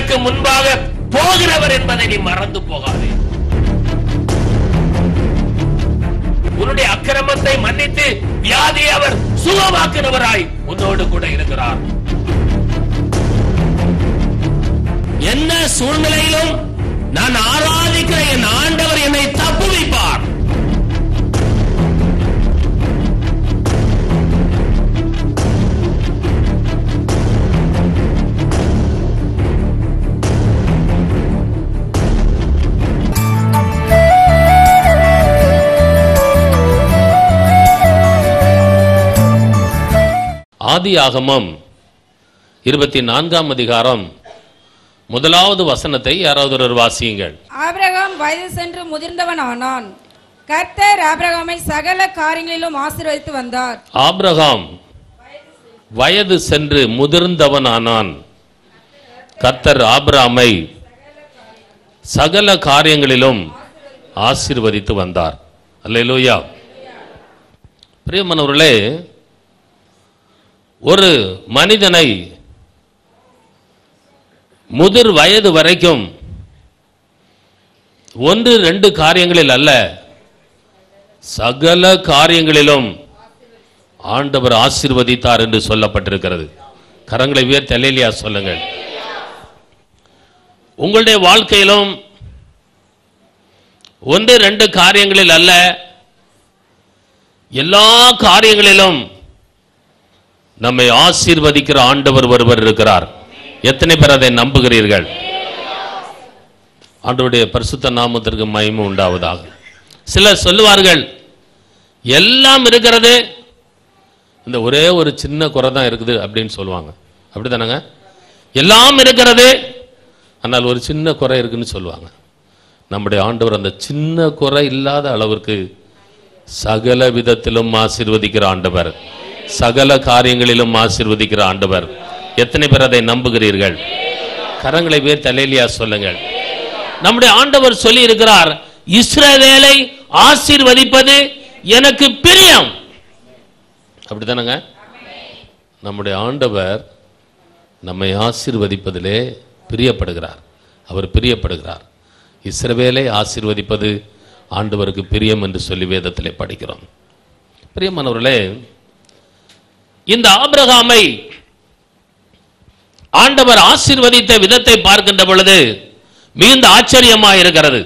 உனக்கு முன்பாக போகிறவர் என்பதை நீ மறந்து போகாதே உன்னுடைய அக்கிரமத்தை மன்னித்து வியாதியை அவர் சுகமாக்குறவராய் உன்னோடு கூட இருக்கிறார் என்ன சூழ்நிலையிலும் நான் ஆராதிக்கிற என் ஆண்டவர் என்னை தப்புவிப்பார் ஆதி ஆகமம் இருபத்தி நான்காம் அதிகாரம் முதலாவது வசனத்தை யாராவது ஒரு வாசியுங்கள் ஆபிரகாம் வயது சென்று முதிர்ந்தவன் ஆனான் கர்த்தர் ஆபிரகாமை சகல காரியங்களிலும் ஆசீர்வதித்து வந்தார் ஆபிரகாம் வயது சென்று முதிர்ந்தவனானான் கர்த்தர் ஆபிராமை சகல காரியங்களிலும் ஆசீர்வதித்து வந்தார் அல்லேலூயா பிரியமானவர்களே ஒரு மனிதனை முதிர் வயது வரைக்கும் ஒன்று ரெண்டு காரியங்களில் அல்ல சகல காரியங்களிலும் ஆண்டவர் ஆசீர்வதித்தார் என்று சொல்லப்பட்டிருக்கிறது கரங்களை உயர்த்தி அல்லேலியா சொல்லுங்கள் உங்களுடைய வாழ்க்கையிலும் ஒன்று ரெண்டு காரியங்களில் அல்ல எல்லா காரியங்களிலும் நம்மை ஆசீர்வதிக்கிற ஆண்டவர் ஒருவர் இருக்கிறார் எத்தனை பேர் அதை நம்புகிறீர்கள் ஆண்டவருடைய பரிசுத்த நாமத்திற்கு மகிமை உண்டாவதாக சிலர் சொல்லுவார்கள் எல்லாம் இருக்கிறது இந்த ஒரே ஒரு சின்ன குறை தான் இருக்குது அப்படின்னு சொல்லுவாங்க அப்படிதானங்க எல்லாம் இருக்கிறது ஆனால் ஒரு சின்ன குறை இருக்குன்னு சொல்லுவாங்க நம்முடைய ஆண்டவர் அந்த சின்ன குறை இல்லாத அளவிற்கு சகல விதத்திலும் ஆசீர்வதிக்கிற ஆண்டவர் சகல காரியங்களிலும் ஆசீர்வதிக்கிற ஆண்டவர் எத்தனை பேர் அதை நம்புகிறீர்கள் கரங்களை பேர் தலையிலியா சொல்லுங்கள் நம்முடைய ஆண்டவர் சொல்லி இருக்கிறார் இஸ்ரவேலை ஆசீர்வதிப்பது எனக்கு பிரியம் அப்படிதானங்க நம்முடைய ஆண்டவர் நம்மை ஆசீர்வதிப்பதிலே பிரியப்படுகிறார் அவர் பிரியப்படுகிறார் இஸ்ரவேலை ஆசீர்வதிப்பது ஆண்டவருக்கு பிரியம் என்று சொல்லி வேதத்திலே படிக்கிறோம் பிரியமானவர்களே இந்த ஆபிரகாமை ஆண்டவர் ஆசீர்வதித்த விதத்தை பார்க்கின்ற பொழுது மிகுந்த ஆச்சரியமாக இருக்கிறது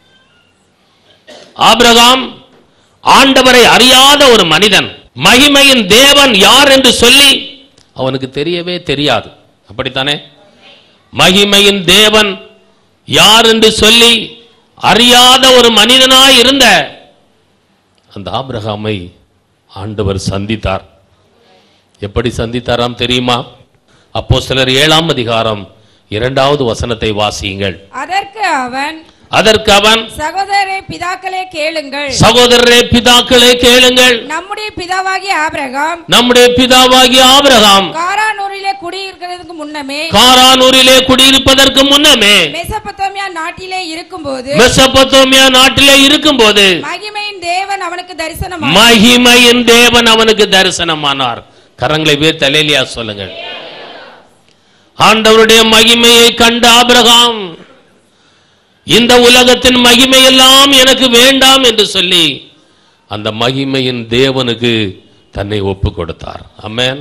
ஆபிரகாம் ஆண்டவரை அறியாத ஒரு மனிதன் மகிமையின் தேவன் யார் என்று சொல்லி அவனுக்கு தெரியவே தெரியாது அப்படித்தானே மகிமையின் தேவன் யார் என்று சொல்லி அறியாத ஒரு மனிதனாய் இருந்த அந்த ஆபிரகாமை ஆண்டவர் சந்தித்தார் எப்படி சந்தித்தாராம் தெரியுமா அப்போ சிலர் ஏழாம் அதிகாரம் இரண்டாவது வசனத்தை வாசியுங்கள் அதற்கு அவன் அதற்கு அவன் சகோதரரே பிதாக்களே கேளுங்கள் சகோதரரே பிதாக்களே கேளுங்கள் நம்முடைய பிதாவாகிய ஆபிரகாம் நம்முடைய பிதாவாகிய ஆபிரகாம் காரானூரிலே குடியிருக்கிறதுக்கு முன்னமே காரானூரிலே குடியிருப்பதற்கு முன்னமே மெசபத்தோமியா நாட்டிலே இருக்கும்போது மெசபத்தோமியா நாட்டிலே இருக்கும்போது மகிமையின் தேவன் அவனுக்கு தரிசனம் மகிமையின் தேவன் அவனுக்கு தரிசனமானார் கரங்களை பேர் தலையிலியா சொல்லுங்கள் ஆண்டவருடைய மகிமையை கண்ட ஆபிரகாம் இந்த உலகத்தின் மகிமை எல்லாம் எனக்கு வேண்டாம் என்று சொல்லி அந்த மகிமையின் தேவனுக்கு தன்னை ஒப்பு கொடுத்தார் அமேன்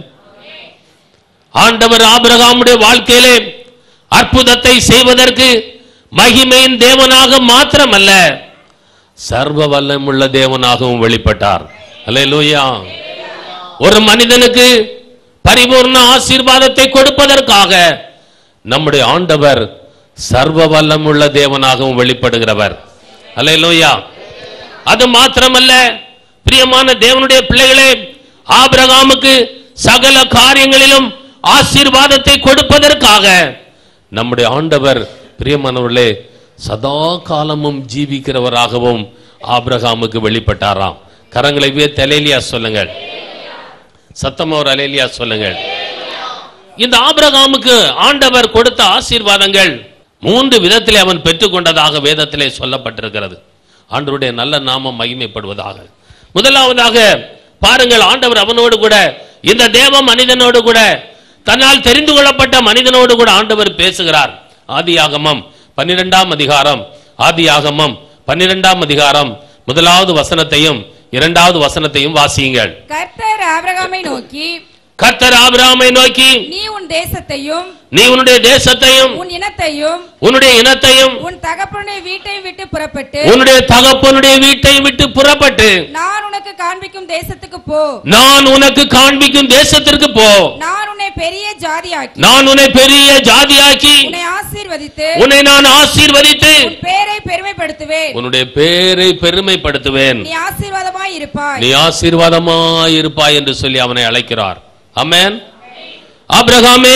ஆண்டவர் ஆபிரகாமுடைய வாழ்க்கையிலே அற்புதத்தை செய்வதற்கு மகிமையின் தேவனாக மாத்திரமல்ல சர்வ வல்லமுள்ள தேவனாகவும் வெளிப்பட்டார் அல்லேலூயா ஒரு மனிதனுக்கு பரிபூர்ண ஆசீர்வாதத்தை கொடுப்பதற்காக நம்முடைய ஆண்டவர் சர்வ வல்லமுள்ள தேவனாகவும் வெளிப்படுகிறவர் அல்லேலூயா அது மாத்திரமல்ல பிரியமான தேவனுடைய பிள்ளைகளே ஆபிரகாமுக்கு சகல காரியங்களிலும் ஆசீர்வாதத்தை கொடுப்பதற்காக நம்முடைய ஆண்டவர் பிரியமானவர்களே சதா காலமும் ஜீவிக்கிறவராகவும் ஆபிரகாமுக்கு வெளிப்பட்டாராம் கரங்களை வே தலையிலியா சொல்லுங்கள் சத்தமா ஒரு அலையிலியா சொல்லுங்கள் இந்த ஆபிரகாமுக்கு ஆண்டவர் கொடுத்த ஆசீர்வாதங்கள் மூன்று விதத்திலே அவன் பெற்றுக்கொண்டதாக வேதத்திலே சொல்லப்பட்டிருக்கிறது ஆண்டவருடைய நல்ல நாமம் மகிமைப்படுவதாக முதலாவதாக பாருங்கள் ஆண்டவர் அவனோடு கூட இந்த தேவ மனிதனோடு கூட தன்னால் தெரிந்து கொள்ளப்பட்ட மனிதனோடு கூட ஆண்டவர் பேசுகிறார் ஆதியாகமம் பன்னிரெண்டாம் அதிகாரம் ஆதியாகமம் பன்னிரெண்டாம் அதிகாரம் முதலாவது வசனத்தையும் இரண்டாவது வசனத்தையும் வாசியுங்கள் கர்த்தர் ஆபிரகாமை நோக்கி கர்த்தர் ஆபிரகாமை நோக்கி நீ உன் தேசத்தையும் நீ உன்னுடைய தேசத்தையும் உன் இனத்தையும் உன்னுடைய இனத்தையும் உன் தகப்பனுடைய வீட்டையும் விட்டு புறப்பட்டு உன்னுடைய தகப்பனுடைய வீட்டை விட்டு புறப்பட்டு நான் உனக்கு காண்பிக்கும் தேசத்துக்கு போ நான் உனக்கு காண்பிக்கும் தேசத்திற்கு போ நான் உன்னை பெரிய ஜாதியாக்கி நான் உன்னை பெரிய ஜாதியாக்கி உன்னை ஆசீர்வதித்து உன்னை நான் ஆசீர்வதித்து உன் பேரை பெருமைப்படுத்துவேன் உன்னுடைய பேரை பெருமைப்படுத்துவேன் நீ ஆசீர்வாதமாய் இருப்பாய் நீ ஆசீர்வாதமாய் இருப்பாய் என்று சொல்லி அவனை அழைக்கிறார் ஆமென் ஆபிரகாமே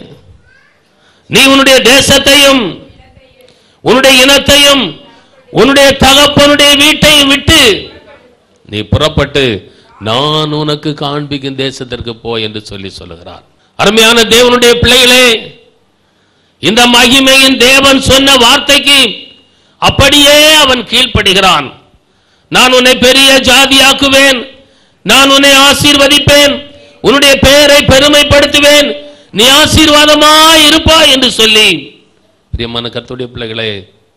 நீ உன்னுடைய தேசத்தையும் உன்னுடைய இனத்தையும் உன்னுடைய தகப்பனுடைய வீட்டையும் விட்டு நீ புறப்பட்டு நான் உனக்கு காண்பிக்கும் தேசத்திற்கு போ என்று சொல்லி சொல்லுகிறார் அருமையான தேவனுடைய பிள்ளைகளே இந்த மகிமையின் தேவன் சொன்ன வார்த்தைக்கு அப்படியே அவன் கீழ்ப்படுகிறான் நான் உன்னை பெரிய ஜாதியாக்குவேன் நான் உன்னை ஆசீர்வதிப்பேன் உன்னுடைய பெயரை பெருமைப்படுத்துவேன் நீ ஆசீர்வாதமாய் இருப்பாய் என்று சொல்லி பிரியமான கர்த்தருடைய பிள்ளைகளே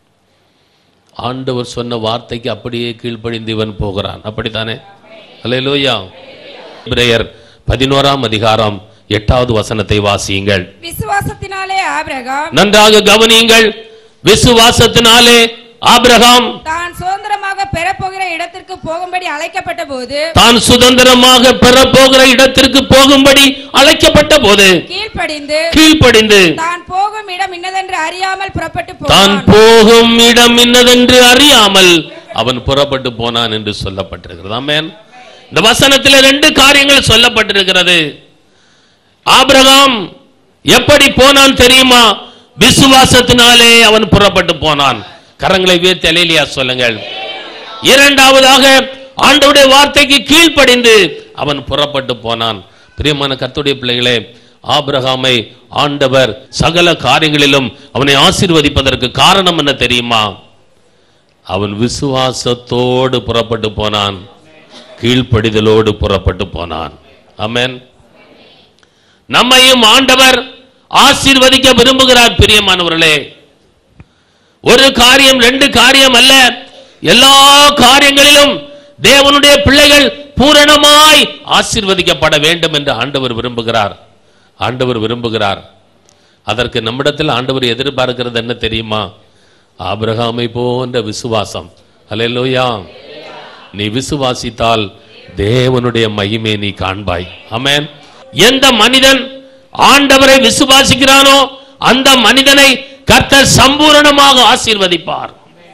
ஆண்டவர் சொன்ன வார்த்தைக்கு அப்படியே கீழ்ப்படிந்து இவன் போகிறான் அப்படித்தானே அல்லேலூயா இப்ரேயர் பதினோராம் அதிகாரம் எட்டாவது வசனத்தை வாசியுங்கள் விசுவாசத்தினாலே ஆபிரகாம் நன்றாக கவனியுங்கள் விசுவாசத்தினாலே ஆபிரகாம் தான் சுதந்திரமாக பெறப்போகிற இடத்திற்கு போகும்படி அழைக்கப்பட்ட போது தான் சுதந்திரமாக பெறப்போகிற இடத்திற்கு போகும்படி அழைக்கப்பட்ட போது கீழ்ப்படிந்து கீழ்ப்படிந்து தான் போகும் இடம் இன்னதென்று அறியாமல் புறப்பட்டு தான் போனான் போகும் இடம் இன்னதென்று அறியாமல் அவன் புறப்பட்டு போனான் என்று சொல்லப்பட்டிருக்கிறது ஆமென் இந்த வசனத்தில் ரெண்டு காரியங்கள் சொல்லப்பட்டிருக்கிறது ஆபிரகாம் எப்படி போனான் தெரியுமா விசுவாசத்தினாலே அவன் புறப்பட்டு போனான் கரங்களை உயர்த்தி அலேலியா சொல்லுங்கள் இரண்டாவதாக ஆண்டவருடைய வார்த்தைக்கு கீழ்ப்படிந்து அவன் புறப்பட்டு போனான் பிரியமான கர்த்தருடைய பிள்ளைகளே ஆபிரகாமை ஆண்டவர் சகல காரியங்களிலும் அவனை ஆசீர்வதிப்பதற்கு காரணம் என்ன தெரியுமா அவன் விசுவாசத்தோடு புறப்பட்டு போனான் கீழ்ப்படிதலோடு புறப்பட்டு போனான் ஆமென் நம்மையும் ஆண்டவர் ஆசீர்வதிக்க விரும்புகிறார் பிரியமானவர்களே ஒரு காரியம் ரெண்டு காரியம் அல்ல எல்லா காரியங்களிலும் தேவனுடைய பிள்ளைகள் பூரணமாய் ஆசீர்வதிக்கப்பட வேண்டும் என்று ஆண்டவர் விரும்புகிறார் ஆண்டவர் விரும்புகிறார் அதற்கு நம்மிடத்தில் ஆண்டவர் எதிர்பார்க்கிறது என்ன தெரியுமா ஆபிரகாமை போன்ற விசுவாசம் அல்லேலூயா நீ விசுவாசித்தால் தேவனுடைய மகிமை நீ காண்பாய் ஆமென் எந்த மனிதன் ஆண்டவரை விசுவாசிக்கிறானோ அந்த மனிதனை கர்த்தர் சம்பூரணமாக ஆசீர்வதிப்பார்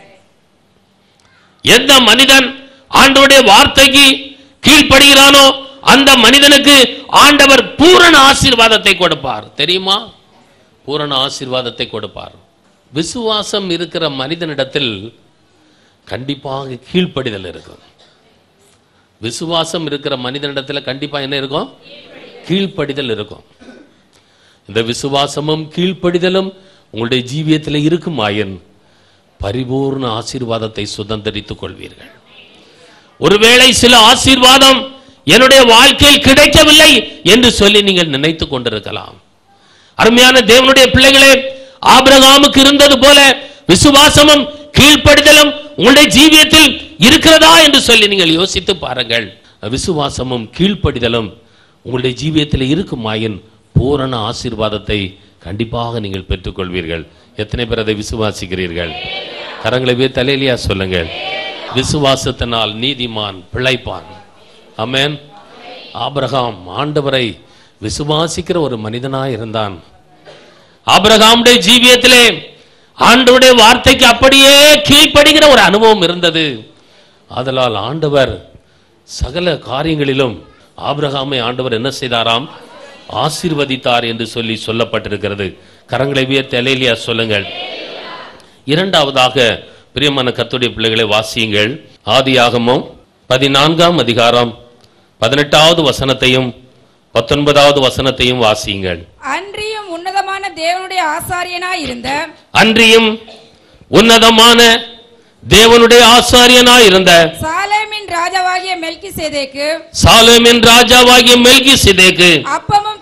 எந்த மனிதன் ஆண்டவருடைய வார்த்தைக்கு கீழ்ப்படுகிறானோ அந்த மனிதனுக்கு ஆண்டவர் பூரண ஆசீர்வாதத்தை கொடுப்பார் தெரியுமா பூரண ஆசீர்வாதத்தை கொடுப்பார் விசுவாசம் இருக்கிற மனிதனிடத்தில் கண்டிப்பாக கீழ்ப்படிதல் இருக்கும் விசுவாசம் இருக்கிற மனிதனிடத்தில் கண்டிப்பா என்ன இருக்கும் கீழ்ப்படிதல் இருக்கும் இந்த விசுவாசமும் கீழ்ப்படிதலும் உங்களுடைய ஜீவியத்தில் இருக்குமாயின் பரிபூர்ண ஆசீர்வாதத்தை சுதந்திரித்துக் கொள்வீர்கள் ஒருவேளை சில ஆசீர்வாதம் என்னுடைய வாழ்க்கையில் கிடைக்கவில்லை என்று சொல்லி நீங்கள் நினைத்துக் கொண்டிருக்கலாம் அருமையான தேவனுடைய பிள்ளைகளே ஆபிரகாமுக்கு இருந்தது போல விசுவாசமும் கீழ்ப்படிதலும் உங்களுடைய ஜீவியத்தில் இருக்கிறதா என்று சொல்லி நீங்கள் யோசித்து பாருங்கள் விசுவாசமும் கீழ்ப்படிதலும் உங்களுடைய ஜீவியத்தில் இருக்குமாயின் பூரண ஆசீர்வாதத்தை கண்டிப்பாக நீங்கள் பெற்றுக்கொள்வீர்கள் எத்தனை பேர் அதை விசுவாசிக்கிறீர்கள் கரங்களை போய் தலையிலையா சொல்லுங்கள் விசுவாசத்தினால் நீதிமான் பிழைப்பான் ஆமென் ஆபிரகாம் ஆண்டவரை விசுவாசிக்கிற ஒரு மனிதனாய் இருந்தான் ஆபிரகாமுடைய ஜீவியத்திலே ஆண்டவருடைய வார்த்தைக்கு அப்படியே கீழ்ப்படுகிற ஒரு அனுபவம் இருந்தது ஆதலால் ஆண்டவர் சகல காரியங்களிலும் ஆபிரகாமை ஆண்டவர் என்ன செய்தாராம் ஆசீர்வதித்தார் என்று சொல்லி சொல்லப்பட்டிருக்கிறது கரங்களை உயர்த்தி அலேலியா சொல்லுங்கள் இரண்டாவதாக பிரியமான கர்த்தருடைய பிள்ளைகளை வாசியுங்கள் ஆதியாகமம் பதினான்காம் அதிகாரம் பதினெட்டாவது வசனத்தையும் பத்தொன்பதாவது வசனத்தையும் வாசியுங்கள் அன்றியும் உன்னதமான தேவனுடைய ஆசாரியனாய் இருந்த அன்றியும் உன்னதமான தேவனுடைய ஆசாரியனாய் இருந்த சாலேமின் ராஜாவாகிய மெல்கி சேதேக்கு சாலேமின் ராஜாவாகிய மெல்கி சிதேக்கு அப்பமும்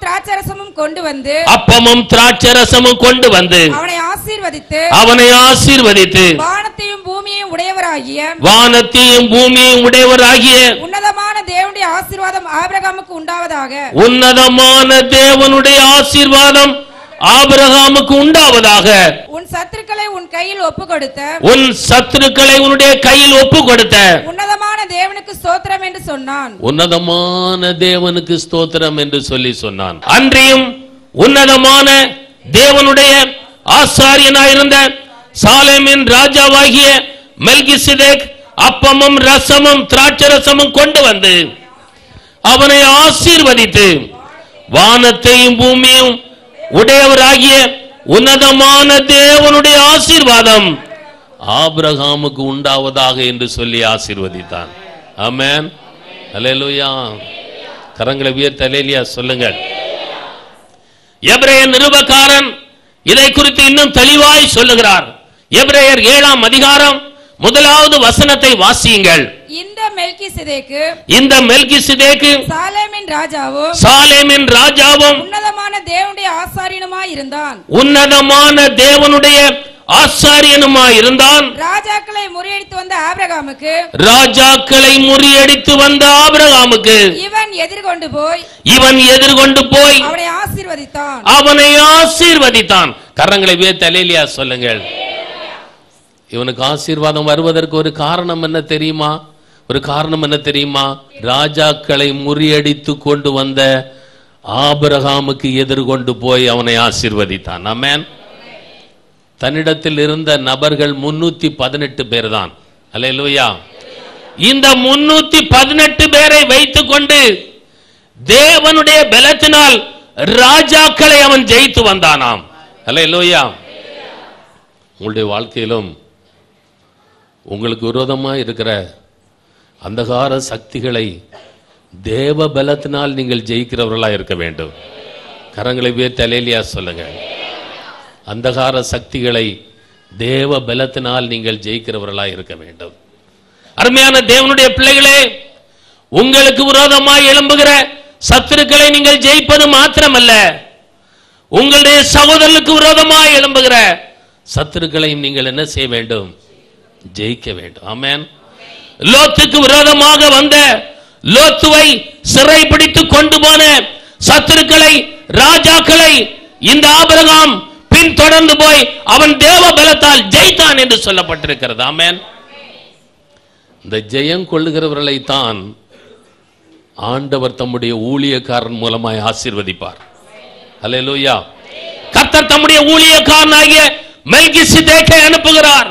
திராட்சரசமும் கொண்டு வந்து அப்பமும் திராட்சரசமும் கொண்டு வந்து அவனை ஆசீர்வதித்து அவனை ஆசீர்வதித்து வானத்தையும் பூமியையும் உடையவராகிய வானத்தையும் பூமியையும் உடையவராகிய உன்னதமான தேவனுடைய ஆசீர்வாதம் ஆபிரகாமுக்கு உண்டாவதாக உன்னதமான தேவனுடைய ஆசீர்வாதம் ஆபிரகாமுக்கு உண்டாவதாக உன் சத்துருக்களை உன் கையில் ஒப்பு கொடுத்த உன் சத்துருக்களை உன்னுடைய கையில் ஒப்பு கொடுத்த உன்னதமான தேவனுக்கு ஸ்தோத்திரம் என்று சொன்னான் உன்னதமான தேவனுக்கு ஸ்தோத்திரம் என்று சொல்லி சொன்னான் அன்றியும் உன்னதமான தேவனுடைய ஆசாரியனாயிருந்த சாலேமின் ராஜாவாகிய மெல்கிசிதேக் அப்பமும் ரசமும் திராட்சரசமும் கொண்டு வந்து அவனை ஆசீர்வதித்து வானத்தையும் பூமியும் உடையவராகிய உன்னதமான தேவனுடைய ஆசீர்வாதம் ஆபிரகாமுக்கு உண்டாவதாக என்று சொல்லி ஆசீர்வதித்தான் ஆமென் அல்லேலூயா கரங்களை உயர்த்த அல்லேலியா சொல்லுங்கள் எபிரேயர் நிருபக்காரன் இதை குறித்து இன்னும் தெளிவாய் சொல்லுகிறார் எபிரேயர் ஏழாம் அதிகாரம் முதலாவது வசனத்தை வாசியுங்கள் இந்த மெல்கி சிதைக்கு இந்த மெல்கிசிதேக்கு சாலேமின் ராஜாவும் சாலேமின் ராஜாவும் உன்னதமான தேவனுடைய ஆசாரியனுமாய் இருந்தான் உன்னதமான தேவனுடைய ஆசாரியனுமாய் இருந்தான் ராஜாக்களை முறியடித்து வந்த ஆபிரகாமுக்கு ராஜாக்களை முறியடித்து வந்த ஆபிரகாமுக்கு இவன் எதிர்கொண்டு போய் இவன் எதிர்கொண்டு போய் அவனை ஆசீர்வதித்தான் அவனை ஆசீர்வதித்தான் கரங்களை வே தலையிலியா சொல்லுங்கள் இவனுக்கு ஆசீர்வாதம் வருவதற்கு ஒரு காரணம் என்ன தெரியுமா ஒரு காரணம் என்ன தெரியுமா ராஜாக்களை முறியடித்து கொண்டு வந்த ஆபிரகாமுக்கு எதிர்கொண்டு போய் அவனை ஆசீர்வதித்தான் ஆமென் தன்னிடத்தில் இருந்த நபர்கள் முன்னூத்தி பதினெட்டு பேர் தான் அல்லேலூயா இந்த முன்னூத்தி பதினெட்டு பேரை வைத்துக்கொண்டு தேவனுடைய பலத்தினால் ராஜாக்களை அவன் ஜெயித்து வந்தானாம் அல்லேலூயா உங்களுடைய வாழ்க்கையிலும் உங்களுக்கு விரோதமாக இருக்கிற அந்தகார சக்திகளை தேவ பலத்தினால் நீங்கள் ஜெயிக்கிறவர்களாக இருக்க வேண்டும் கரங்களை உயர்த்தி அலேலியா சொல்லுங்க அந்தகார சக்திகளை தேவ பலத்தினால் நீங்கள் ஜெயிக்கிறவர்களாக இருக்க வேண்டும் அருமையான தேவனுடைய பிள்ளைகளே உங்களுக்கு விரோதமாய் எழும்புகிற சத்துருக்களை நீங்கள் ஜெயிப்பது மாத்திரமல்ல உங்களுடைய சகோதரனுக்கு விரோதமாய் எழும்புகிற சத்துருக்களையும் நீங்கள் என்ன செய்ய வேண்டும் ஜெயிக்க வேண்டும் ஆமென் லோத்துக்கு விரோதமாக வந்த லோத்துவை சிறைபிடித்து கொண்டு போன சத்துருக்களை ராஜாக்களை இந்த ஆபிரகாம் பின்தொடர்ந்து போய் அவன் தேவ பலத்தால் ஜெயித்தான் என்று சொல்லப்பட்டிருக்கிறது ஆமென் இந்த ஜெயம் கொள்ளுகிறவர்களை தான் ஆண்டவர் தம்முடைய ஊழியக்காரன் மூலமாய் ஆசீர்வதிப்பார் அல்லேலூயா கர்த்தர் தம்முடைய ஊழியக்காரனாகிய மெல்கிசிதேக்கை அனுப்புகிறார்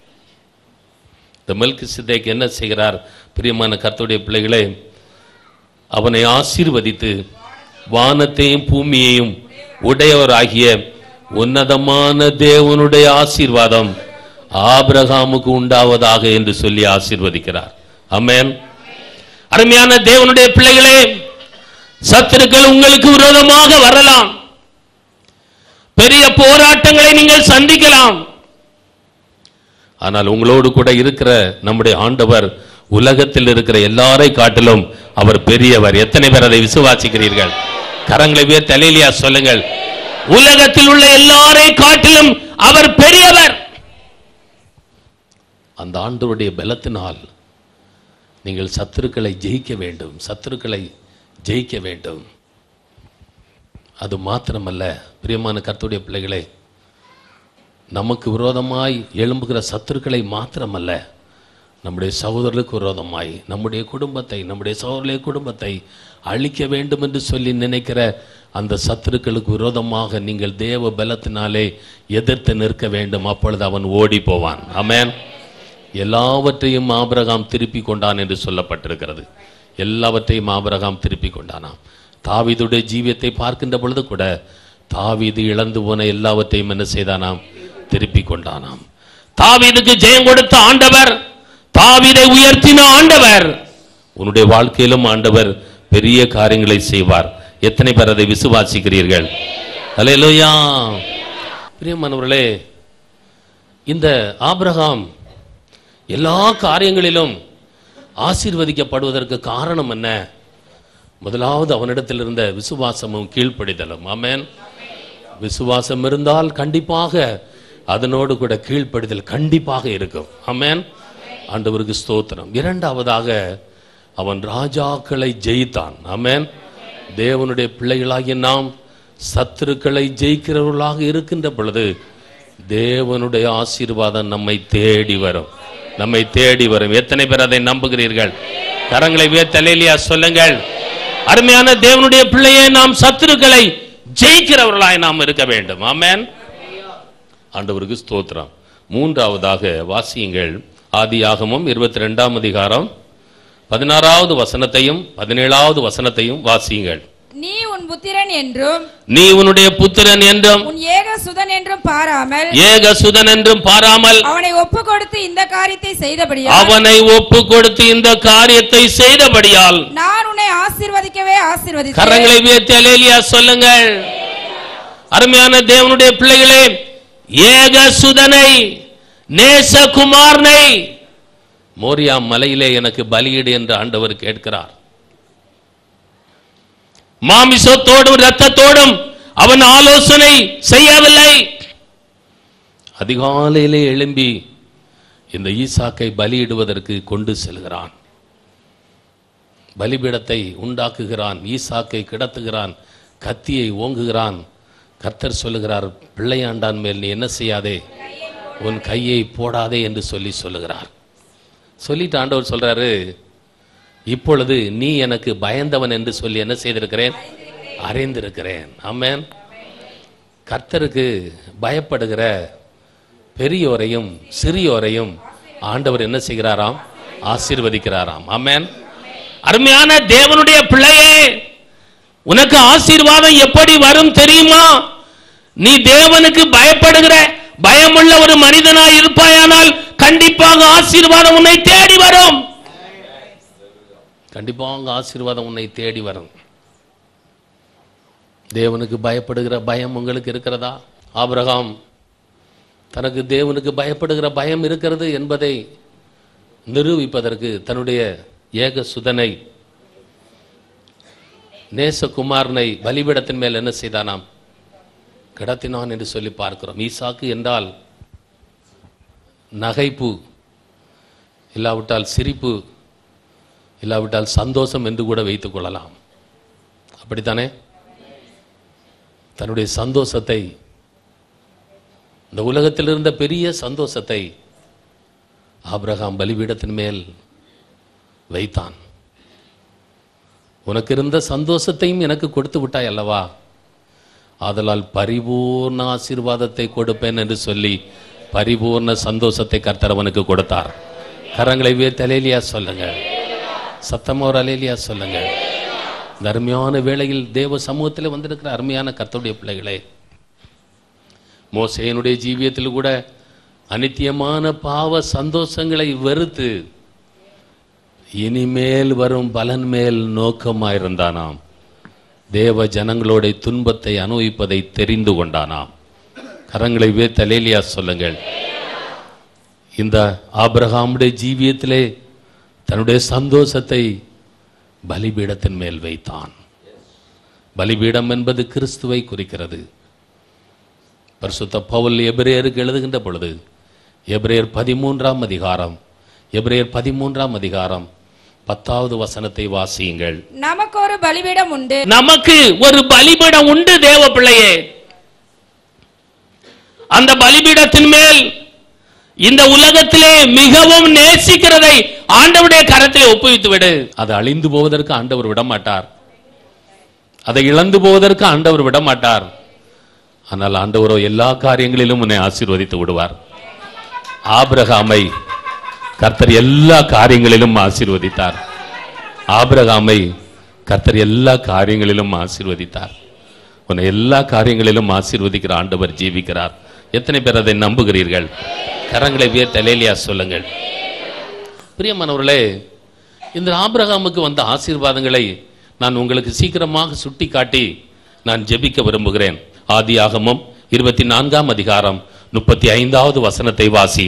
இந்த மெல்கிசிதேக் என்ன செய்கிறார் பிரியமான கர்த்தருடைய பிள்ளைகளே அவனை ஆசீர்வதித்து வானத்தையும் பூமியையும் உடையவராகிய உன்னதமான தேவனுடைய ஆசீர்வாதம் ஆபிரகாமுக்கு உண்டாவதாக என்று சொல்லி ஆசீர்வதிக்கிறார் ஆமென் அருமையான தேவனுடைய பிள்ளைகளே சத்துருக்கள் உங்களுக்கு விரோதமாக வரலாம் பெரிய போராட்டங்களை நீங்கள் சந்திக்கலாம் ஆனால் உங்களோடு கூட இருக்கிற நம்முடைய ஆண்டவர் உலகத்தில் இருக்கிற எல்லாரை காட்டிலும் அவர் பெரியவர் எத்தனை பேர் அதை விசுவாசிக்கிறீர்கள் கரங்களை பேர் தலையிலியா சொல்லுங்கள் உலகத்தில் உள்ள எல்லாரை காட்டிலும் அவர் பெரியவர் அந்த ஆண்டவருடைய பலத்தினால் நீங்கள் சத்துருக்களை ஜெயிக்க வேண்டும் சத்துருக்களை ஜெயிக்க வேண்டும் அது மாத்திரமல்ல பிரியமான கர்த்தருடைய பிள்ளைகளே நமக்கு விரோதமாய் எழும்புகிற சத்துருக்களை மாத்திரமல்ல நம்முடைய சகோதரர்களுக்கு விரோதமாய் நம்முடைய குடும்பத்தை நம்முடைய சகோதரர்களுடைய குடும்பத்தை அழிக்க வேண்டும் என்று சொல்லி நினைக்கிற அந்த சத்துருக்களுக்கு விரோதமாக நீங்கள் தேவ பலத்தினாலே எதிர்த்து நிற்க வேண்டும் அப்பொழுது அவன் ஓடி போவான் ஆமென் எல்லாவற்றையும் ஆபிரகாம் திருப்பி கொண்டான் என்று சொல்லப்பட்டிருக்கிறது எல்லாவற்றையும் ஆபிரகாம் திருப்பி கொண்டானாம் தாவீதுடைய ஜீவியத்தை பார்க்கின்ற பொழுது கூட தாவீது இழந்து போன எல்லாவற்றையும் என்ன செய்தானாம் திருப்பி கொண்டானாம் தாவீதுக்கு ஜெயம் கொடுத்த ஆண்டவர் தாவீதை உயர்த்தின ஆண்டவர் உன்னுடைய வாழ்க்கையிலும் ஆண்டவர் பெரிய காரியங்களை செய்வார் எத்தனை பேர் அதை விசுவாசிக்கிறீர்கள் அல்லேலூயா பிரியமானவர்களே இந்த ஆபிரகாம் எல்லா காரியங்களிலும் ஆசீர்வதிக்கப்படுவதற்கு காரணம் என்ன முதலாவது அவனிடத்தில் இருந்த விசுவாசமும் கீழ்ப்படிதலும் ஆமென் விசுவாசம் இருந்தால் கண்டிப்பாக அதனோடு கூட கீழ்ப்படிதல் கண்டிப்பாக இருக்கும் ஆமென் ஆண்டவருக்கு ஸ்தோத்திரம் இரண்டாவதாக அவன் ராஜாக்களை ஜெயித்தான் ஆமென் தேவனுடைய பிள்ளைகளாகிய நாம் சத்துருக்களை ஜெயிக்கிறவர்களாக இருக்கின்ற பொழுது தேவனுடைய ஆசீர்வாதம் நம்மை தேடி வரும் நம்மை தேடி வரும் எத்தனை பேர் அதை நம்புகிறீர்கள் கரங்களை வேத்தலையிலியா சொல்லுங்கள் அருமையான தேவனுடைய பிள்ளையை நாம் சத்துருக்களை ஜெயிக்கிறவர்களாய் நாம் இருக்க வேண்டும் ஆமென் ஆண்டவருக்கு ஸ்தோத்திரம் மூன்றாவதாக வாசியுங்கள் ஆதியாகமம் இருபத்தி ரெண்டாம் அதிகாரம் பதினாறாவது வசனத்தையும் பதினேழாவது வசனத்தையும் வாசியுங்கள் நீ உன் புத்திரன் என்றும் நீ உன்னுடைய புத்திரன் என்றும் உன் ஏக சுதன் என்றும் பாராமல் ஏக சுதன் என்றும் பாராமல் அவனை ஒப்பு கொடுத்து இந்த காரியத்தை செய்தபடியால் அவனை ஒப்பு கொடுத்து இந்த காரியத்தை செய்தபடியால் நான் உன்னை ஆசீர்வதிக்கவே ஆசீர்வதித்தேன் கரங்களை உயர்த்தி அலேலியா சொல்லுங்கள் அருமையான தேவனுடைய பிள்ளைகளே ஏக சுதனை நேசகுமாரனை மோரியா மலையிலே எனக்கு பலியிடு என்று ஆண்டவர் கேட்கிறார் மாமிசத்தோடும் இரத்தத்தோடும் அவன் ஆலோசனை செய்யவில்லை அதிகாலையிலே எழும்பி இந்த ஈசாக்கை பலியிடுவதற்கு கொண்டு செல்கிறான் பலிபீடத்தை உண்டாக்குகிறான் ஈசாக்கை கிடத்துகிறான் கத்தியை ஓங்குகிறான் கர்த்தர் சொல்லுகிறார் பிள்ளையாண்டான் மேல் நீ என்ன செய்யாதே உன் கையை போடாதே என்று சொல்லி சொல்லுகிறார் சொல்லிட்டு ஆண்டவர் சொல்றாரு இப்பொழுது நீ எனக்கு பயந்தவன் என்று சொல்லி என்ன செய்திருக்கிறேன் அறிந்திருக்கிறேன் ஆமென் கர்த்தருக்கு பயப்படுகிற பெரியோரையும் சிறியோரையும் ஆண்டவர் என்ன செய்கிறாராம் ஆசீர்வதிக்கிறாராம் ஆமென் அருமையான தேவனுடைய பிள்ளையே உனக்கு ஆசீர்வாதம் எப்படி வரும் தெரியுமா நீ தேவனுக்கு பயப்படுகிற பயமுள்ள ஒரு மனிதனாய் இருப்பாயானால் கண்டிப்பாக ஆசீர்வாதம் உன்னை தேடி வரும் கண்டிப்பாக ஆசீர்வாதம் உன்னை தேடி வரும் தேவனுக்கு பயப்படுகிற பயம் உங்களுக்கு இருக்கிறதா ஆபிரகாம் தனக்கு தேவனுக்கு பயப்படுகிற பயம் இருக்கிறது என்பதை நிரூபிப்பதற்கு தன்னுடைய ஏக சுதனை நேசகுமாரனை பலிபீடத்தின் மேல் என்ன செய்தானாம் கிடத்தினான் என்று சொல்லி பார்க்கிறோம் ஈசாக்கு என்றால் நகைப்பு இல்லாவிட்டால் சிரிப்பு இல்லாவிட்டால் சந்தோஷம் என்று கூட வைத்துக் கொள்ளலாம் அப்படித்தானே தன்னுடைய சந்தோஷத்தை இந்த உலகத்தில் இருந்த பெரிய சந்தோஷத்தை ஆபிரகாம் பலிபீடத்தின் மேல் வைத்தான் உனக்கு இருந்த சந்தோஷத்தையும் எனக்கு கொடுத்து விட்டாய் அல்லவா ஆதலால் பரிபூர்ண ஆசீர்வாதத்தை கொடுப்பேன் என்று சொல்லி பரிபூர்ண சந்தோஷத்தை கர்த்தர் அவனுக்கு கொடுத்தார் கரங்களை உயர்த்தி அலேலியா சொல்லுங்க சத்தமா ஒரு அலேலியா சொல்லுங்க இந்த அருமையான வேளையில் தேவ சமூகத்தில் வந்திருக்கிற அருமையான கர்த்தருடைய பிள்ளைகளே மோசேயனுடைய ஜீவியத்தில் கூட அனித்தியமான பாவ சந்தோஷங்களை வெறுத்து இனிமேல் வரும் பலன் மேல் நோக்கமாயிருந்தானாம் தேவ ஜனங்களோட துன்பத்தை அனுபவிப்பதை தெரிந்து கொண்டானாம் கரங்களை வேத்த லேலியா சொல்லுங்கள் இந்த ஆபிரகாமுடைய ஜீவியத்திலே தன்னுடைய சந்தோஷத்தை பலிபீடத்தின் மேல் வைத்தான் பலிபீடம் என்பது கிறிஸ்துவை குறிக்கிறது பரிசுத்த பவுல் எபிரேயருக்கு எழுதுகின்ற பொழுது எபிரேயர் பதிமூன்றாம் அதிகாரம் எபிரேயர் பதிமூன்றாம் அதிகாரம் பத்தாவது வசனத்தை வாசியுங்கள் நமக்கு ஒரு பலிபீடம் உண்டு நமக்கு ஒரு பலிபீடம் உண்டு தேவ பிள்ளையே அந்த பலிபீடத்தின் மேல் இந்த உலகத்திலே மிகவும் நேசிக்கிறதை ஆண்டவருடைய கரத்திலே ஒப்புவித்து விடு அது அழிந்து போவதற்கு ஆண்டவர் விட மாட்டார் அதை இழந்து போவதற்கு ஆண்டவர் விட மாட்டார் ஆனால் ஆண்டவரோ எல்லா காரியங்களிலும் உன்னை ஆசீர்வதித்து விடுவார் ஆபிரகாமை கர்த்தர் எல்லா காரியங்களிலும் ஆசீர்வதித்தார் ஆபிரகாமை கர்த்தர் எல்லா காரியங்களிலும் ஆசீர்வதித்தார் உன்னை எல்லா காரியங்களிலும் ஆசீர்வதிக்கிற ஆண்டவர் ஜீவிக்கிறார் எத்தனை பேர் அதை நம்புகிறீர்கள் கரங்களை உயர்த்த அலேலியா சொல்லுங்கள் பிரியமானவர்களே இந்த ஆபிரகாமுக்கு வந்த ஆசீர்வாதங்களை நான் உங்களுக்கு சீக்கிரமாக சுட்டி காட்டி நான் ஜெபிக்க விரும்புகிறேன் ஆதியாகமம் இருபத்தி நான்காம் அதிகாரம் முப்பத்தி ஐந்தாவது வசனத்தை வாசியுங்கள்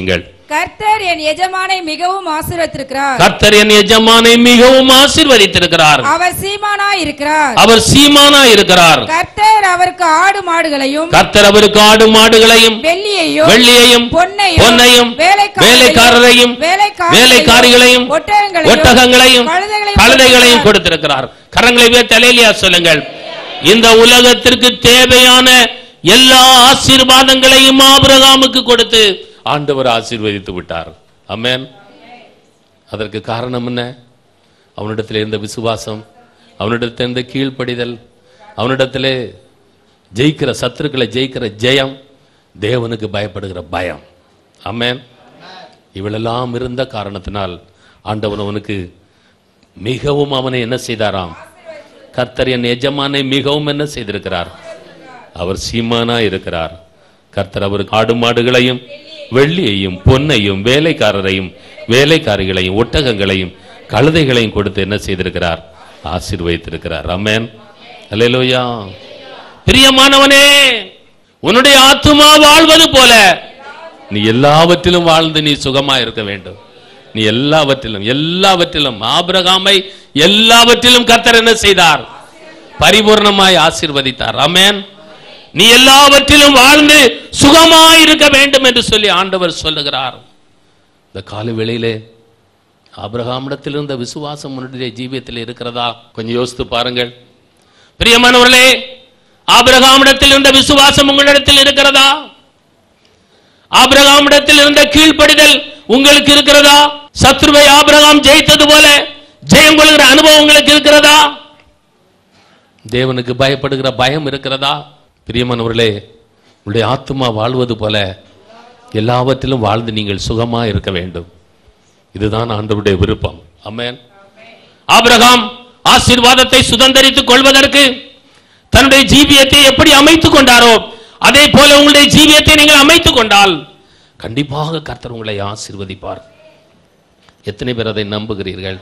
கர்த்தர் என் எஜமானை மிகவும் ஆசீர்வதித்திருக்கிறார் கர்த்தர் என் எஜமானை மிகவும் ஆசீர்வதித்திருக்கிறார் அவர் சீமானாய் இருக்கிறார் அவர் சீமானா இருக்கிறார் கர்த்தர் அவருக்கு ஆடு மாடுகளையும் கர்த்தர் அவருக்கு ஆடு மாடுகளையும் வெள்ளியையும் வெள்ளியையும் பொன்னையும் பொன்னையும் வேலைக்காரரையும் வேலைக்காரிகளையும் ஒட்டகங்களையும் ஒட்டகங்களையும் கழுதைகளையும் கழுதைகளையும் கொடுத்திருக்கிறார் கரங்களை வே தலையிலியா சொல்லுங்கள் இந்த உலகத்திற்கு தேவையான எல்லா ஆசீர்வாதங்களையும் ஆபிரகாமுக்கு கொடுத்து ஆண்டவர் ஆசீர்வதித்து விட்டார் அமேன் அதற்கு காரணம் என்ன அவனிடத்தில் இருந்த விசுவாசம் அவனிடத்தில் இருந்த கீழ்ப்படிதல் அவனிடத்திலே ஜெயிக்கிற சத்துருக்களை ஜெயிக்கிற ஜெயம் தேவனுக்கு பயப்படுகிற பயம் அமேன் இவளெல்லாம் இருந்த காரணத்தினால் ஆண்டவன் அவனுக்கு மிகவும் அவனை என்ன செய்தாராம் கர்த்தர் என் எஜமானை மிகவும் என்ன செய்திருக்கிறார் அவர் சீமானா இருக்கிறார் கர்த்தர் அவருக்கு ஆடு மாடுகளையும் வெள்ளியையும் பொன்னையும் வேலைக்காரரையும் வேலைக்காரிகளையும் ஒட்டகங்களையும் கழுதைகளையும் கொடுத்து என்ன செய்திருக்கிறார் ஆசீர்வதித்திருக்கிறார் அமேன் அல்லேலூயா பிரியமானவனே உன்னுடைய ஆத்துமா வாழ்வது போல நீ எல்லாவற்றிலும் வாழ்ந்து நீ சுகமா இருக்க வேண்டும் நீ எல்லாவற்றிலும் எல்லாவற்றிலும் ஆபிரகாமை எல்லாவற்றிலும் கர்த்தர் என்ன செய்தார் பரிபூர்ணமாய் ஆசீர்வதித்தார் ஆமென் நீ எல்லாவற்றிலும் வாழ்ந்து சுகமாய் இருக்க வேண்டும் என்று சொல்லி ஆண்டவர் சொல்லுகிறார் இந்த காலை வேளையிலே ஆபிரகாமிடத்தில் இருந்த விசுவாசம் உன்னுடைய ஜீவியத்தில் இருக்கிறதா கொஞ்சம் யோசித்து பாருங்கள் பிரியமானவர்களே ஆபிரகாமிடத்தில் இருந்த விசுவாசம் உங்களிடத்தில் இருக்கிறதா ஆபிரகாமிடத்தில் இருந்த கீழ்ப்படிதல் உங்களுக்கு இருக்கிறதா சத்ருவை ஆபிரகாம் ஜெயித்தது போல ஜெயம் கொள்கிற அனுபவம் உங்களுக்கு இருக்கிறதா தேவனுக்கு பயப்படுகிற பயம் இருக்கிறதா பிரியமானவர்களே உங்களுடைய ஆத்துமா வாழ்வது போல எல்லாவற்றிலும் வாழ்ந்து நீங்கள் சுகமா இருக்க வேண்டும் இதுதான் ஆண்டவருடைய விருப்பம் அமேன் ஆபிரகாம் ஆசீர்வாதத்தை சுதந்தரித்துக் கொள்வதற்கு தன்னுடைய ஜீவியத்தை எப்படி அமைத்துக் கொண்டாரோ அதே போல உங்களுடைய ஜீவியத்தை நீங்கள் அமைத்துக் கொண்டால் கண்டிப்பாக கர்த்தர் உங்களை ஆசீர்வதிப்பார் எத்தனை பேர் அதை நம்புகிறீர்கள்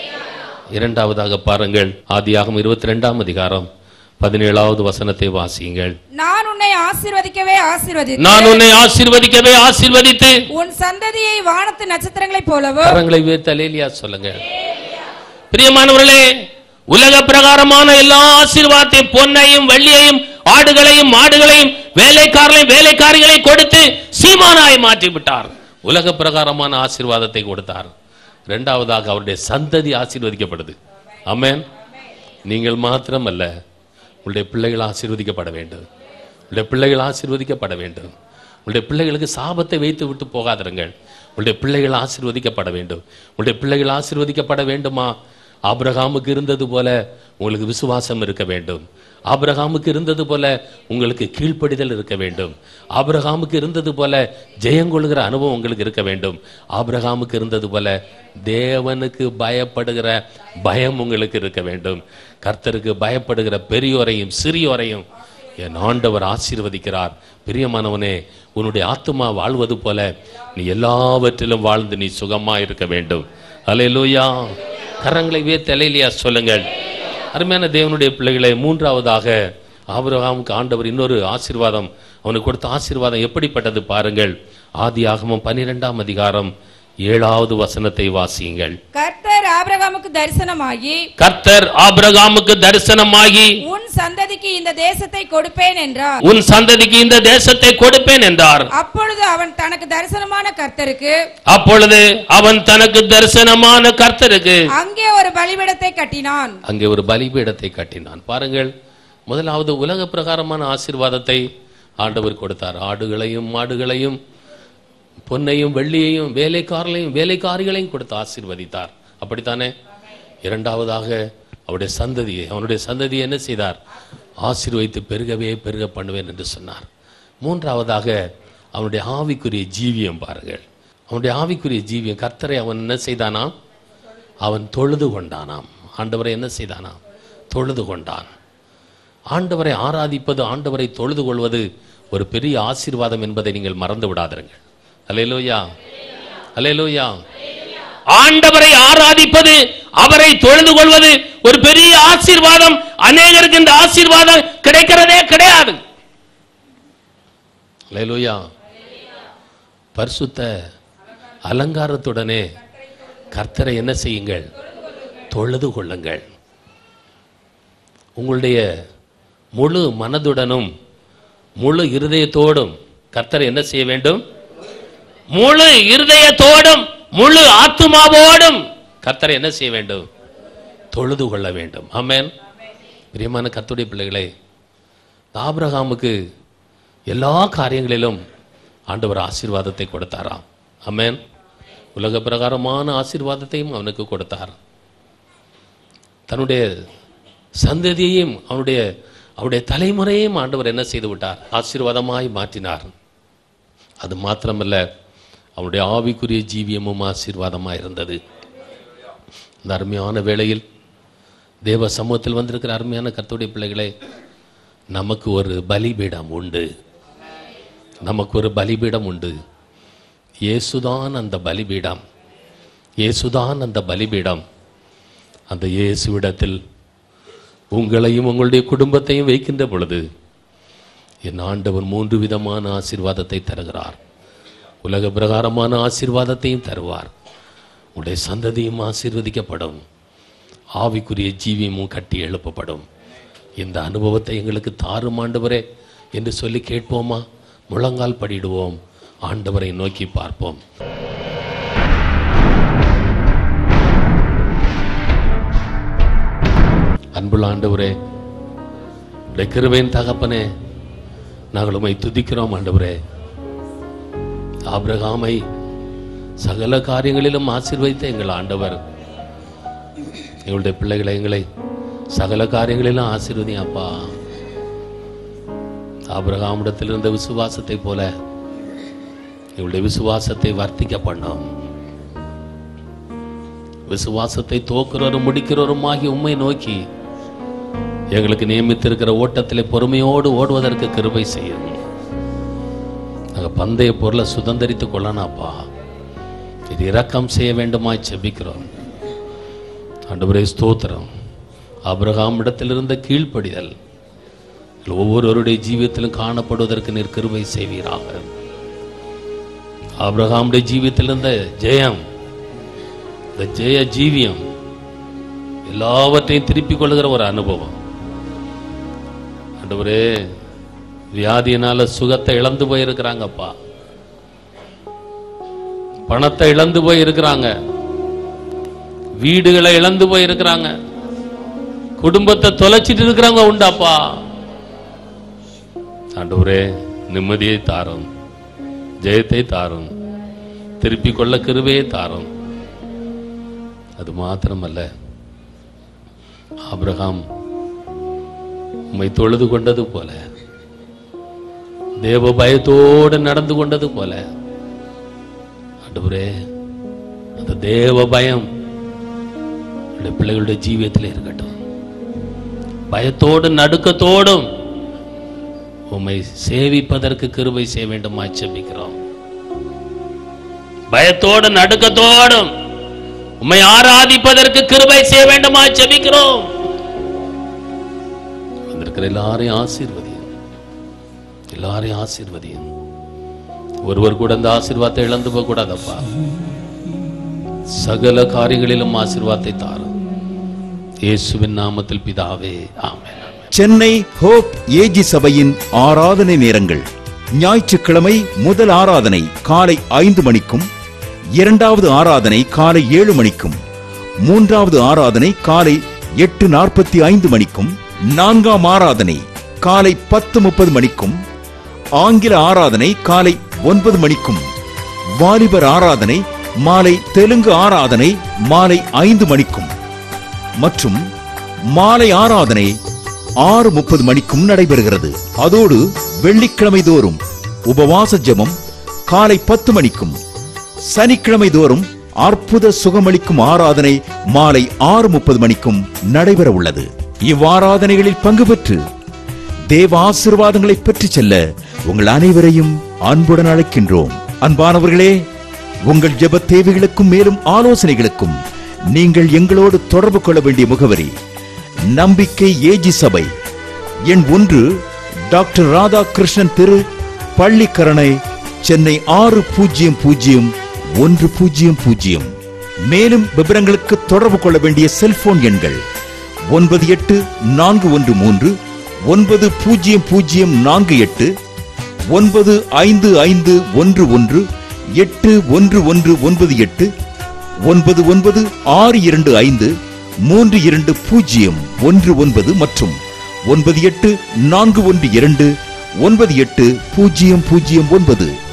இரண்டாவதாக பாருங்கள் ஆதியாகம் இருபத்தி ரெண்டாம் அதிகாரம் பதினேழாவது வசனத்தை வாசியுங்கள் நான் உன்னை ஆசீர்வதிக்கவே ஆசீர்வதித்து நான் உன்னை ஆசீர்வதிக்கவே ஆசீர்வதித்து உன் சந்ததியை வானத்து நட்சத்திரங்களைப் போலவும் கரங்களை வைத்து அலேலியா சொல்லுங்க பிரியமானவர்களே உலக பிரகாரமான எல்லா ஆசீர்வாதத்தையும் பொன்னையும் வெள்ளியையும் ஆடுகளையும் மாடுகளையும் வேலைக்காரர்களையும் வேலைக்காரிகளையும் கொடுத்து சீமானாய் மாற்றி விட்டார் உலக பிரகாரமான ஆசீர்வாதத்தை கொடுத்தார் இரண்டாவதாக அவருடைய சந்ததி ஆசீர்வதிக்கப்படுது ஆமென் நீங்கள் மாத்திரமல்ல உங்களுடைய பிள்ளைகள் ஆசீர்வதிக்கப்பட வேண்டும் உங்களுடைய பிள்ளைகள் ஆசீர்வதிக்கப்பட வேண்டும் உங்களுடைய பிள்ளைகளுக்கு சாபத்தை வைத்து விட்டு போகாதிருங்கள் உங்களுடைய பிள்ளைகள் ஆசீர்வதிக்கப்பட வேண்டும் உங்களுடைய பிள்ளைகள் ஆசீர்வதிக்கப்பட வேண்டுமா ஆபிரகாமுக்கு இருந்தது போல உங்களுக்கு விசுவாசம் இருக்க வேண்டும் ஆபிரகாமுக்கு இருந்தது போல உங்களுக்கு கீழ்ப்படிதல் இருக்க வேண்டும் ஆபிரகாமுக்கு இருந்தது போல ஜெயங்கொள்கிற அனுபவம் உங்களுக்கு இருக்க வேண்டும் ஆபிரகாமுக்கு இருந்தது போல தேவனுக்கு பயப்படுகிற பயம் உங்களுக்கு இருக்க வேண்டும் கர்த்தருக்கு பயப்படுகிற பெரியோரையும் சிறியோரையும் என் ஆண்டவர் ஆசீர்வதிக்கிறார் பிரியமானவனே உன்னுடைய ஆத்துமா வாழ்வது போல நீ எல்லாவற்றிலும் வாழ்ந்து நீ சுகமா இருக்க வேண்டும் அல்லேலூயா கரங்களை வே தலையிலையா சொல்லுங்கள் அருமையான தேவனுடைய பிள்ளைகளை மூன்றாவதாக ஆபிரகாமுக்கு ஆண்டவர் இன்னொரு ஆசீர்வாதம் அவனுக்கு கொடுத்த ஆசீர்வாதம் எப்படிப்பட்டது பாருங்கள் ஆதி ஆகமம் பன்னிரெண்டாம் அதிகாரம் ஏழாவது வசனத்தை வாசியுங்கள் கர்த்தர் ஆபிரகாமுக்கு தரிசனமாகி கர்த்தர் ஆபிரகாமுக்கு தரிசனமாகி உன் சந்ததிக்கு இந்த தேசத்தை கொடுப்பேன் என்றார் உன் சந்ததிக்கு இந்த தேசத்தை கொடுப்பேன் என்றார் அப்பொழுது அவன் தனக்கு தரிசனமான கர்த்தருக்கு அப்பொழுது அவன் தனக்கு தரிசனமான கர்த்தருக்கு அங்கே ஒரு பலிபீடத்தை கட்டினான் அங்கே ஒரு பலிபீடத்தை கட்டினான் பாருங்கள் முதலாவது உலக பிரகாரமான ஆசீர்வாதத்தை ஆண்டவர் கொடுத்தார் ஆடுகளையும் மாடுகளையும் பொன்னையும் வெள்ளியையும் வேலைக்காரர்களையும் வேலைக்காரிகளையும் கொடுத்து ஆசீர்வதித்தார் அப்படித்தானே இரண்டாவதாக அவருடைய சந்ததியை அவனுடைய சந்ததியை என்ன செய்தார் ஆசீர்வதித்து பெருகவே பெருக பண்ணுவேன் என்று சொன்னார் மூன்றாவதாக அவனுடைய ஆவிக்குரிய ஜீவியம் பாருங்கள் அவனுடைய ஆவிக்குரிய ஜீவியம் கர்த்தரை அவன் என்ன செய்தானாம் அவன் தொழுது கொண்டானாம் ஆண்டவரை என்ன செய்தானாம் தொழுது கொண்டான் ஆண்டவரை ஆராதிப்பது ஆண்டவரை தொழுது கொள்வது ஒரு பெரிய ஆசீர்வாதம் என்பதை நீங்கள் மறந்து விடாதீர்கள் அல்லேலூயா அல்லேலூயா ஆண்டவரை ஆராதிப்பது அவரை தொழுது கொள்வது ஒரு பெரிய ஆசீர்வாதம் அநேகருக்கு இந்த ஆசீர்வாதம் கிடைக்கிறதே கிடையாது அல்லேலூயா பரிசுத்த அலங்காரத்துடனே கர்த்தரை என்ன செய்யுங்கள் தொழுது கொள்ளுங்கள் உங்களுடைய முழு மனதுடனும் முழு இருதயத்தோடும் கர்த்தரை என்ன செய்ய வேண்டும் முழு இருதயத்தோடும் முழு ஆத்துமாவோடும் கர்த்தரை என்ன செய்ய வேண்டும் தொழுது கொள்ள வேண்டும் ஆமென் பிரியமான கர்த்தருடைய பிள்ளைகளே ஆபிரகாமுக்கு எல்லா காரியங்களிலும் ஆண்டவர் ஆசீர்வாதத்தை கொடுத்தாராம் ஆமென் உலக பிரகாரமான ஆசீர்வாதத்தையும் அவனுக்கு கொடுத்தார் தன்னுடைய சந்ததியையும் அவனுடைய அவருடைய தலைமுறையையும் ஆண்டவர் என்ன செய்து விட்டார் ஆசீர்வாதமாய் மாற்றினார் அது மாத்திரமல்ல அவனுடைய ஆவிக்குரிய ஜீவியமும் ஆசீர்வாதமாக இருந்தது இந்த அருமையான வேளையில் தேவ சமூகத்தில் வந்திருக்கிற அருமையான கர்த்தருடைய பிள்ளைகளே நமக்கு ஒரு பலிபீடம் உண்டு நமக்கு ஒரு பலிபீடம் உண்டு இயேசுதான் அந்த பலிபீடம் இயேசுதான் அந்த பலிபீடம் அந்த இயேசுவிடத்தில் உங்களையும் உங்களுடைய குடும்பத்தையும் வைக்கின்ற பொழுது என் ஆண்டவர் மூன்று விதமான ஆசீர்வாதத்தை தருகிறார் உலக பிரகாரமான ஆசீர்வாதத்தையும் தருவார் உடைய சந்ததியும் ஆசீர்வதிக்கப்படும் ஆவிக்குரிய ஜீவியமும் கட்டி எழுப்பப்படும் இந்த அனுபவத்தை எங்களுக்கு தாரும் ஆண்டவரே என்று சொல்லி கேட்போமா முழங்கால் படிடுவோம் ஆண்டவரை நோக்கி பார்ப்போம் அன்புள்ள ஆண்டவரே உடைய கிருபையின் தகப்பனே நாங்கள் உம்மை துதிக்கிறோம் ஆண்டவரே ஆபிரகாமை சகல காரியங்களிலும் ஆசீர்வதித்த எங்கள் ஆண்டவர் எங்களுடைய பிள்ளைகளை எங்களை சகல காரியங்களிலும் ஆசீர்வதி அப்பா ஆபிரகாமிடத்தில் இருந்த விசுவாசத்தை போல எங்களுடைய விசுவாசத்தை வர்த்திக்க பண்ணோம் விசுவாசத்தை தோக்குறவரும் முடிக்கிறவரும் ஆகி உம்மை நோக்கி எங்களுக்கு நியமித்திருக்கிற ஓட்டத்திலே பொறுமையோடு ஓடுவதற்கு கிருபை செய்யும் நாங்கள் பந்தய பொருளை சுதந்திரித்துக் கொள்ளனாப்பா இது இரக்கம் செய்ய வேண்டுமாய் செபிக்கிறோம் ஆண்டவரே ஸ்தோத்திரம் ஆபிரகாம் இடத்திலிருந்த கீழ்ப்படிதல் எங்கள் ஒவ்வொருவருடைய ஜீவியத்திலும் காணப்படுவதற்கு நீர் கிருபை செய்வீராக ஆபிரகாமுடைய ஜீவியத்தில் இருந்த ஜெயம் இந்த ஜெய ஜீவியம் எல்லாவற்றையும் திருப்பிக் கொள்ளுகிற ஒரு அனுபவம் ஆண்டவரே வியாதியினால சுகத்தை இழந்து போயிருக்கிறாங்கப்பா பணத்தை இழந்து போய் இருக்கிறாங்க வீடுகளை இழந்து போய் இருக்கிறாங்க குடும்பத்தை தொலைச்சிட்டு இருக்கிறவங்க உண்டாப்பா ஆண்டவரே நிம்மதியை தாரும் ஜெயத்தை தாரும் திருப்பிக் கொள்ள கிருபையை தாரும் அது மாத்திரமல்ல ஆபிரகாம் உம்மை தொழுது கொண்டது போல தேவ பயத்தோடு நடந்து கொண்டது போல ஆண்டவரே அந்த தேவ பயம் என்னுடைய பிள்ளைகளுடைய ஜீவியத்தில் இருக்கட்டும் பயத்தோடும் நடுக்கத்தோடும் உம்மை சேவிப்பதற்கு கிருபை செய்ய வேண்டுமா செபிக்கிறோம் பயத்தோடு நடுக்கத்தோடும் உம்மை ஆராதிப்பதற்கு கிருபை செய்ய வேண்டுமா செபிக்கிறோம் வந்திருக்கிற எல்லாரையும் ஆசீர்வதியும் எல்லாரையும் ஆசீர்வதியும் ஒருவர் கூட அந்த ஆசீர்வாதத்தை இழந்து போக கூடாதப்பா சகல காரியங்களிலும் ஆசீர்வாதத்தை தாரும் இயேசுவின் நாமத்தில் பிதாவே ஆமென் சென்னை ஹோப் ஏஜி சபையின் ஆராதனை நேரங்கள் ஞாயிற்றுக்கிழமை முதல் ஆராதனை காலை ஐந்து மணிக்கும் இரண்டாவது ஆராதனை காலை ஏழு மணிக்கும் மூன்றாவது ஆராதனை காலை எட்டு நாற்பத்தி ஐந்து மணிக்கும் நான்காம் ஆராதனை காலை பத்து முப்பது மணிக்கும் ஆங்கில ஆராதனை காலை ஒன்பது மணிக்கும் வாலிபர் ஆராதனை மாலை தெலுங்கு ஆராதனை மாலை ஐந்து மணிக்கும் மற்றும் மாலை ஆராதனை ஆறு முப்பது மணிக்கும் நடைபெறுகிறது அதோடு வெள்ளிக்கிழமை தோறும் உபவாச ஜெபம் காலை பத்து மணிக்கும் சனிக்கிழமை தோறும் அற்புத சுகமளிக்கும் ஆராதனை மாலை ஆறு முப்பது மணிக்கும் நடைபெற உள்ளது இவ்வாராதனைகளில் பங்கு பெற்று தேவ ஆசீர்வாதங்களை பெற்றுச் செல்ல உங்கள் அனைவரையும் அன்புடன் அழைக்கின்றோம் அன்பானவர்களே உங்கள் ஜெப தேவைகளுக்கும் மேலும் ஆலோசனைகளுக்கும் நீங்கள் எங்களோடு தொடர்பு கொள்ள வேண்டிய முகவரி நம்பிக்கை ஏஜி சபை எண் ஒன்று டாக்டர் ராதாகிருஷ்ணன் தெரு பள்ளிக்கரணை சென்னை ஆறு பூஜ்ஜியம் பூஜ்ஜியம் ஒன்று பூஜ்ஜியம் பூஜ்ஜியம் மேலும் விவரங்களுக்கு தொடர்பு கொள்ள வேண்டிய செல்போன் எண்கள் ஒன்பது எட்டு நான்கு ஒன்று மூன்று ஒன்பது பூஜ்ஜியம் பூஜ்ஜியம் நான்கு எட்டு ஒன்பது ஐந்து ஐந்து ஒன்று ஒன்று எட்டு ஒன்று ஒன்று ஒன்பது எட்டு ஒன்பது ஒன்பது ஆறு இரண்டு ஐந்து மூன்று இரண்டு பூஜ்ஜியம் ஒன்று ஒன்பது மற்றும் ஒன்பது எட்டு நான்கு ஒன்று இரண்டு ஒன்பது எட்டு பூஜ்ஜியம் பூஜ்ஜியம் ஒன்பது